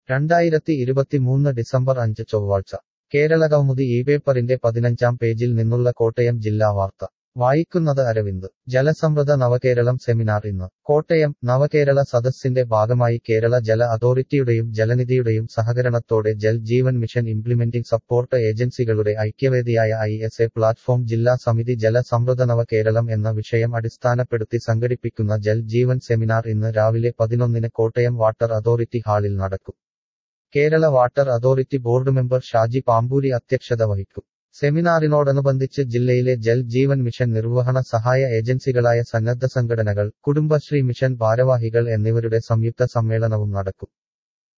രണ്ടായിരത്തി ഇരുപത്തിമൂന്ന് ഡിസംബർ അഞ്ച് ചൊവ്വാഴ്ച കേരള കൗമുദി ഈ പേപ്പറിന്റെ പതിനഞ്ചാം പേജിൽ നിന്നുള്ള കോട്ടയം ജില്ലാ വാർത്ത വായിക്കുന്നത് അരവിന്ദ് ജലസമൃദ്ധ നവകേരളം സെമിനാർ ഇന്ന് കോട്ടയം നവകേരള സദസ്സിന്റെ ഭാഗമായി കേരള ജല അതോറിറ്റിയുടെയും ജലനിധിയുടെയും സഹകരണത്തോടെ Jal Jeevan mission implementing support ഏജൻസികളുടെ ഐക്യവേദിയായ ഐ എസ് എ പ്ലാറ്റ്ഫോം ജില്ലാ സമിതി ജല സമൃദ്ധ നവകേരളം എന്ന വിഷയം അടിസ്ഥാനപ്പെടുത്തി സംഘടിപ്പിക്കുന്ന ജൽ ജീവൻ സെമിനാർ ഇന്ന് രാവിലെ പതിനൊന്നിന് കോട്ടയം വാട്ടർ അതോറിറ്റി ഹാളിൽ നടക്കും Kerala water authority board member Shaji Pampoori അധ്യക്ഷത വഹിക്കും സെമിനാറിനോടനുബന്ധിച്ച് ജില്ലയിലെ ജൽ ജീവൻ മിഷൻ നിർവഹണ സഹായ ഏജൻസികളായ സന്നദ്ധ സംഘടനകൾ കുടുംബശ്രീ മിഷൻ ഭാരവാഹികൾ എന്നിവരുടെ സംയുക്ത സമ്മേളനവും നടക്കും